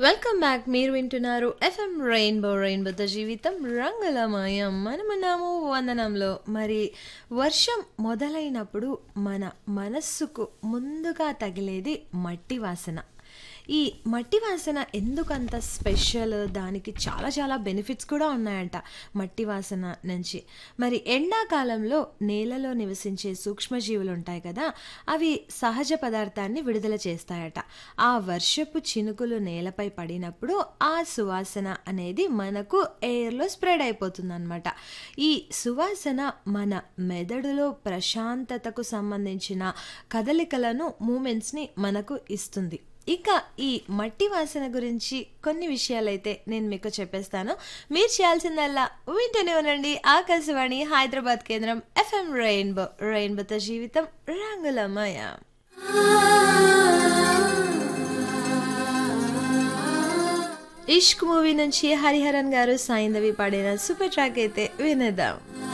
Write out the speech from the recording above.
welcome back మీరు వింటున్నారు FM rainbow రెయిన్బోతో జీవితం రంగులమయం మనమున్నాము వందనంలో మరి వర్షం మొదలైనప్పుడు మన మనస్సుకు ముందుగా తగిలేది మట్టి వాసన ఈ మట్టి వాసన ఎందుకంత స్పెషల్ దానికి చాలా చాలా బెనిఫిట్స్ కూడా ఉన్నాయంట మట్టి వాసన నుంచి మరి ఎండాకాలంలో నేలలో నివసించే సూక్ష్మజీవులు ఉంటాయి కదా అవి సహజ పదార్థాన్ని విడుదల చేస్తాయట ఆ వర్షపు చినుకులు నేలపై పడినప్పుడు ఆ సువాసన అనేది మనకు ఎయిర్లో స్ప్రెడ్ అయిపోతుంది అనమాట ఈ సువాసన మన మెదడులో ప్రశాంతతకు సంబంధించిన కదలికలను మూమెంట్స్ని మనకు ఇస్తుంది ఇక ఈ మట్టి వాసన గురించి కొన్ని విషయాలైతే నేను మీకు చెప్పేస్తాను మీరు చేయాల్సిందల్లా వింటూనే ఉండండి ఆకాశవాణి హైదరాబాద్ కేంద్రం ఎఫ్ఎం రెయిన్బో రెయిన్బోతో జీవితం రంగులమయ ఇష్క్ మూవీ నుంచి హరిహరన్ గారు సాయిందవి పాడిన సూపర్ ట్రాక్ అయితే వినేద్దాం